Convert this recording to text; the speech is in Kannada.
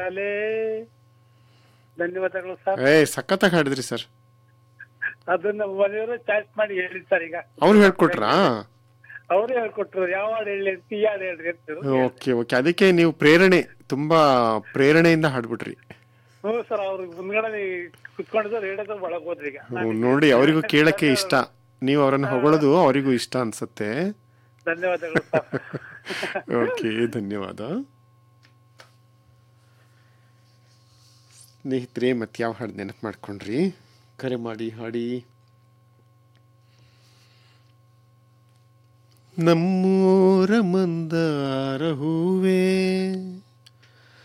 ಶಾಲೆ ಧನ್ಯವಾದಗಳು ಸರ್ ಏ ಸಖತ್ತಾಗಿ ಹಾಡಿದ್ರಿ ಸರ್ ಅದನ್ನ ಮನೆಯವರು ಚಾಯ್ಸ್ ಮಾಡಿ ಹೇಳಿ ಸರ್ ಈಗ ಅವ್ರು ಹೇಳ್ಕೊಟ್ರಾ ಅವರೇ ಹೇಳ್ಕೊಟ್ರು ಯಾವ ಹಾಡು ಹೇಳಿ ಅಂತ ಈ ಹಾಡು ಹೇಳ್ರಿ ಅಂತಿರು ಓಕೆ ಓಕೆ ಅದಕ್ಕೆ ನೀವು ಪ್ರೇರಣೆ ತುಂಬಾ ಪ್ರೇರಣೆಯಿಂದ ಹಾಡ್ಬಿಟ್ರಿ ಹ್ಞೂ ಸರ್ ಅವ್ರು ಮುಂದ್ಗಡೆ ಕುತ್ಕೊಂಡಿದ್ದು ರೇಡಿಯೋದ ಒಳಗ್ ಹೋದ್ರಿ ಈಗ ಹ್ಮ್, ನೋಡಿ ಅವರಿಗೂ ಕೇಳಕ್ಕೆ ಇಷ್ಟ ನೀವು ಅವರನ್ನು ಹೊಗಳೋದು ಅವರಿಗೂ ಇಷ್ಟ ಅನ್ಸುತ್ತೆ ಧನ್ಯವಾದಗಳು ಸರ್ ಓಕೆ ಧನ್ಯವಾದ ಸ್ನೇಹಿತರೆ ಮತ್ತೆ ಯಾವ ಹಾಡು ನೆನಪು ಮಾಡ್ಕೊಂಡ್ರಿ ಕರೆ ಮಾಡಿ ಹಾಡಿ ನಮ್ಮೂರ ಮಂದಾರ ಹೂವೇ